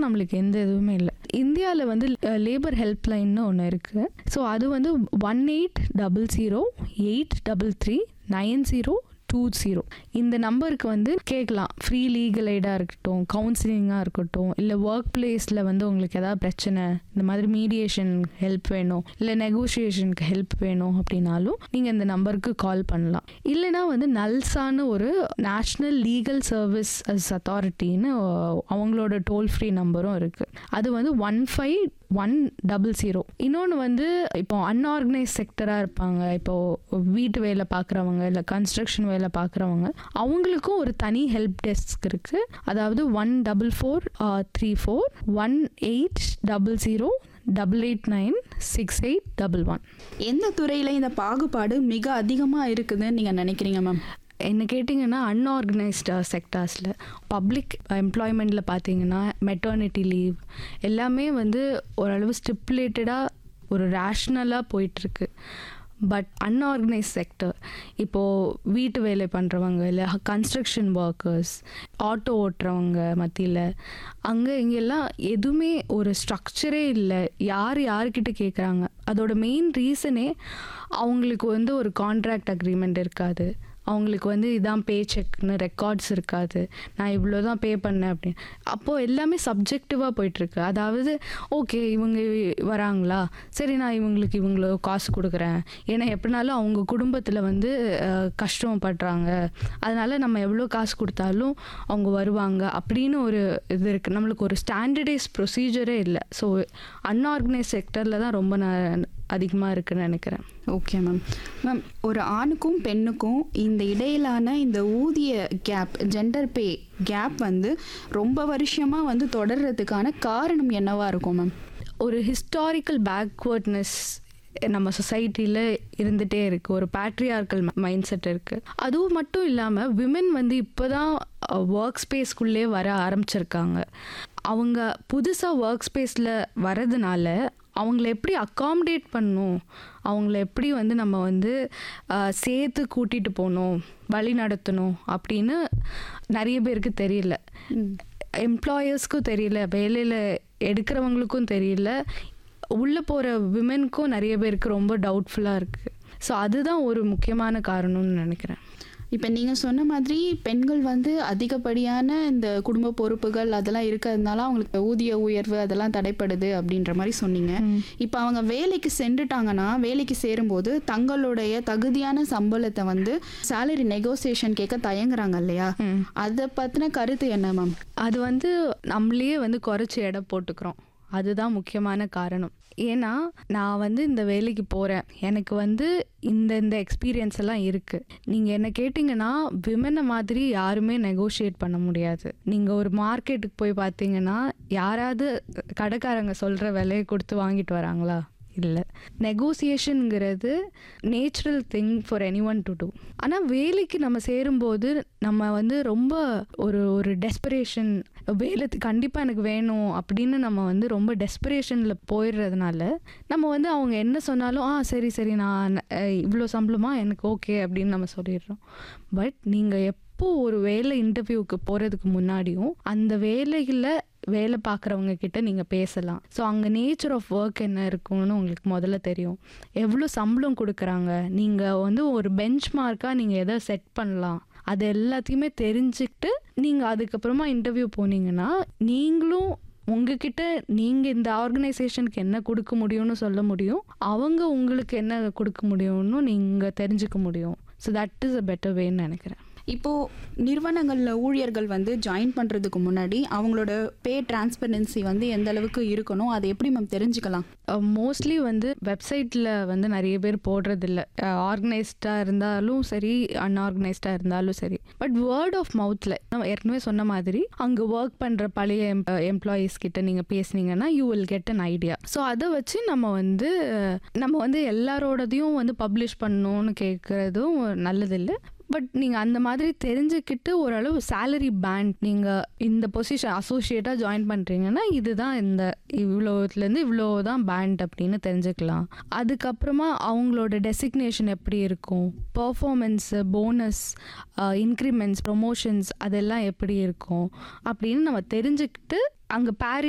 நம்மளுக்கு எந்த இதுவுமே இல்லை இந்தியாவில் வந்து லேபர் ஹெல்ப்லைன்னு ஒன்று இருக்குது ஸோ அது வந்து one eight double zero eight double three nine zero two zero இந்த நம்பருக்கு வந்து கேட்கலாம் ஃப்ரீ லீகல் எய்டாக இருக்கட்டும் கவுன்சிலிங்காக இருக்கட்டும் இல்லை ஒர்க் பிளேஸில் வந்து உங்களுக்கு ஏதாவது பிரச்சனை இந்த மாதிரி மீடியேஷன் ஹெல்ப் வேணும் இல்லை நெகோஷியேஷனுக்கு ஹெல்ப் வேணும் அப்படின்னாலும் நீங்கள் இந்த நம்பருக்கு கால் பண்ணலாம் இல்லைனா வந்து நல்சான்னு ஒரு நேஷ்னல் லீகல் சர்வீஸ் அஸ் அத்தாரிட்டின்னு அவங்களோட டோல் ஃப்ரீ நம்பரும் இருக்குது அது வந்து one five one double zero இன்னொன்று வந்து இப்போ அன்ஆர்கனைஸ் செக்டராக இருப்பாங்க இப்போ வீட்டு வேலை பார்க்குறவங்க இல்லை கன்ஸ்ட்ரக்ஷன் வேலை பார்க்குறவங்க அவங்களுக்கும் ஒரு தனி ஹெல்ப் டெஸ்க் இருக்குது அதாவது one double four three four one eight double zero double eight nine six eight double one எந்த துறையில் இந்த பாகுபாடு மிக அதிகமாக இருக்குதுன்னு நீங்கள் நினைக்கிறீங்க மேம் என்ன கேட்டிங்கன்னா அன்ஆர்கனைஸ்டு செக்டார்ஸில் பப்ளிக் எம்ப்ளாய்மெண்ட்டில் பார்த்தீங்கன்னா மெட்டர்னிட்டி லீவ் எல்லாமே வந்து ஓரளவு ஸ்டிப்புலேட்டடாக ஒரு ரேஷ்னலாக போயிட்டுருக்கு பட் அன்ஆர்கனைஸ் செக்டர் இப்போது வீட்டு வேலை பண்ணுறவங்க இல்லை கன்ஸ்ட்ரக்ஷன் ஒர்க்கர்ஸ் ஆட்டோ ஓட்டுறவங்க மத்தியில் அங்கே இங்கெல்லாம் எதுவுமே ஒரு ஸ்ட்ரக்சரே இல்லை யார் யார்கிட்ட கேட்குறாங்க அதோட மெயின் ரீசனே அவங்களுக்கு வந்து ஒரு கான்ட்ராக்ட் அக்ரிமெண்ட் இருக்காது அவங்களுக்கு வந்து இதான் பே செக்னு ரெக்கார்ட்ஸ் இருக்காது நான் இவ்வளோ தான் பே பண்ணேன் அப்படின்னு அப்போது எல்லாமே சப்ஜெக்டிவாக போயிட்டுருக்கு அதாவது ஓகே இவங்க வராங்களா சரி நான் இவங்களுக்கு இவங்களோ காசு கொடுக்குறேன் ஏன்னா எப்படினாலும் அவங்க குடும்பத்தில் வந்து அஹ், கஷ்டப்படுறாங்க அதனால நம்ம எவ்வளோ காசு கொடுத்தாலும் அவங்க வருவாங்க அப்படின்னு ஒரு இது இருக்குது நம்மளுக்கு ஒரு ஸ்டாண்டர்டைஸ் ப்ரொசீஜரே இல்லை ஸோ அன்ஆர்கனைஸ் செக்டரில் தான் ரொம்ப நான் அதிகமாக இருக்குன்னு நினைக்கிறேன் ஓகே மேம் மேம் ஒரு ஆணுக்கும் பெண்ணுக்கும் இந்த இடையிலான இந்த ஊதிய கேப் ஜெண்டர் பே கேப் வந்து ரொம்ப வருஷமாக வந்து தொடர்றதுக்கான காரணம் என்னவா இருக்கும் மேம் ஒரு ஹிஸ்டாரிக்கல் பேக்வேர்ட்னஸ் நம்ம சொசைட்டியில் இருந்துகிட்டே இருக்குது ஒரு பேட்ரியார்க்கல் மைண்ட் செட் இருக்குது அதுவும் மட்டும் இல்லாமல் விமன் வந்து இப்போ தான் ஒர்க் ஸ்பேஸ்க்குள்ளே வர ஆரம்பிச்சிருக்காங்க அவங்க புதுசாக ஒர்க் ஸ்பேஸில் வரதுனால அவங்கள எப்படி அக்காமடேட் பண்ணணும் அவங்கள எப்படி வந்து நம்ம வந்து அஹ், சேர்த்து கூட்டிகிட்டு போகணும் வழி நடத்தணும் அப்படின்னு நிறைய பேருக்கு தெரியல எம்ப்ளாயர்ஸ்க்கும் தெரியல வேலையில் எடுக்கிறவங்களுக்கும் தெரியல உள்ளே போகிற விமென்க்கும் நிறைய பேருக்கு ரொம்ப டவுட்ஃபுல்லாக இருக்குது ஸோ அதுதான் ஒரு முக்கியமான காரணம்னு நினைக்கிறேன் இப்போ நீங்கள் சொன்ன மாதிரி பெண்கள் வந்து அதிகப்படியான இந்த குடும்ப பொறுப்புகள் அதெல்லாம் இருக்கிறதுனால அவங்களுக்கு ஊதிய உயர்வு அதெல்லாம் தடைப்படுது அப்படின்ற மாதிரி சொன்னீங்க இப்போ அவங்க வேலைக்கு சென்றுட்டாங்கன்னா வேலைக்கு சேரும்போது தங்களுடைய தகுதியான சம்பளத்தை வந்து சேலரி நெகோசியேஷன் கேட்க தயங்குறாங்க இல்லையா அதை பற்றின கருத்து என்ன மேம் அது வந்து நம்மளையே வந்து குறைச்சி எடை போட்டுக்கிறோம் அதுதான் முக்கியமான காரணம் ஏன்னா நான் வந்து இந்த வேலைக்கு போகிறேன் எனக்கு வந்து இந்த இந்த எக்ஸ்பீரியன்ஸ் எல்லாம் இருக்குது நீங்கள் என்ன கேட்டிங்கன்னா விமனை மாதிரி யாருமே நெகோஷியேட் பண்ண முடியாது நீங்கள் ஒரு மார்க்கெட்டுக்கு போய் பார்த்தீங்கன்னா யாராவது கடைக்காரங்க சொல்கிற விலையை கொடுத்து வாங்கிட்டு வராங்களா இல்லை நெகோசியேஷனுங்கிறது natural thing for any one to do ஆனால் வேலைக்கு நம்ம சேரும்போது நம்ம வந்து ரொம்ப ஒரு ஒரு டெஸ்பிரேஷன் வேலை கண்டிப்பாக எனக்கு வேணும் அப்படின்னு நம்ம வந்து ரொம்ப டெஸ்பிரேஷனில் போயிடுறதுனால நம்ம வந்து அவங்க என்ன சொன்னாலும் ஆ சரி சரி நான் அஹ், இவ்வளோ சம்பளமா எனக்கு ஓகே அப்படின்னு நம்ம சொல்லிடுறோம் பட் நீங்கள் எப்போ ஒரு வேலை இன்டர்வியூக்கு போகிறதுக்கு முன்னாடியும் அந்த வேலையில் வேலை பார்க்குறவங்க கிட்ட நீங்கள் பேசலாம் ஸோ அங்கே நேச்சர் ஆஃப் ஒர்க் என்ன இருக்கும்னு உங்களுக்கு முதல்ல தெரியும் எவ்வளோ சம்பளம் கொடுக்குறாங்க நீங்கள் வந்து ஒரு பெஞ்ச் மார்க்காக நீங்கள் எதை செட் பண்ணலாம் அது எல்லாத்தையுமே தெரிஞ்சுக்கிட்டு நீங்கள் அதுக்கப்புறமா இன்டர்வியூ போனீங்கன்னா நீங்களும் உங்ககிட்ட நீங்கள் இந்த ஆர்கனைசேஷனுக்கு என்ன கொடுக்க முடியும்னு சொல்ல முடியும் அவங்க உங்களுக்கு என்ன கொடுக்க முடியும்னு நீங்கள் தெரிஞ்சுக்க முடியும் so that is a better வேன்னு நினைக்கிறேன் இப்போ நிறுவனங்களில் ஊழியர்கள் வந்து ஜாயின் பண்ணுறதுக்கு முன்னாடி அவங்களோட பே டிரான்ஸ்பரன்சி வந்து எந்த அளவுக்கு இருக்கணும் அதை எப்படி மேம் தெரிஞ்சுக்கலாம் மோஸ்ட்லி வந்து வெப்சைட்டில் வந்து நிறைய பேர் போடுறதில்ல ஆர்கனைஸ்டாக இருந்தாலும் சரி அன்ஆர்கனைஸ்டாக இருந்தாலும் சரி பட் வேர்ட் ஆஃப் மவுத்தில் நம்ம ஏற்கனவே சொன்ன மாதிரி அங்கே ஒர்க் பண்ணுற பழைய எம்ப்ளாயீஸ் கிட்ட நீங்கள் பேசுனீங்கன்னா you will get an idea so அதை வச்சு நம்ம வந்து நம்ம வந்து எல்லாரோடதையும் வந்து பப்ளிஷ் பண்ணணும்னு கேட்குறதும் நல்லதில்லை பட் நீங்கள் அந்த மாதிரி தெரிஞ்சுக்கிட்டு ஓரளவு சேலரி பேண்ட் நீங்கள் இந்த பொசிஷன் அசோசியேட்டாக ஜாயின் பண்ணுறீங்கன்னா இதுதான் இந்த இவ்வளோத்துலேருந்து இவ்வளோ தான் பேண்ட் அப்படின்னு தெரிஞ்சுக்கலாம் அதுக்கப்புறமா அவங்களோட டெசிக்னேஷன் எப்படி இருக்கும் பர்ஃபார்மன்ஸு போனஸ் இன்க்ரிமெண்ட்ஸ் ப்ரொமோஷன்ஸ் அதெல்லாம் எப்படி இருக்கும் அப்படின்னு நம்ம தெரிஞ்சுக்கிட்டு அங்கே பேரி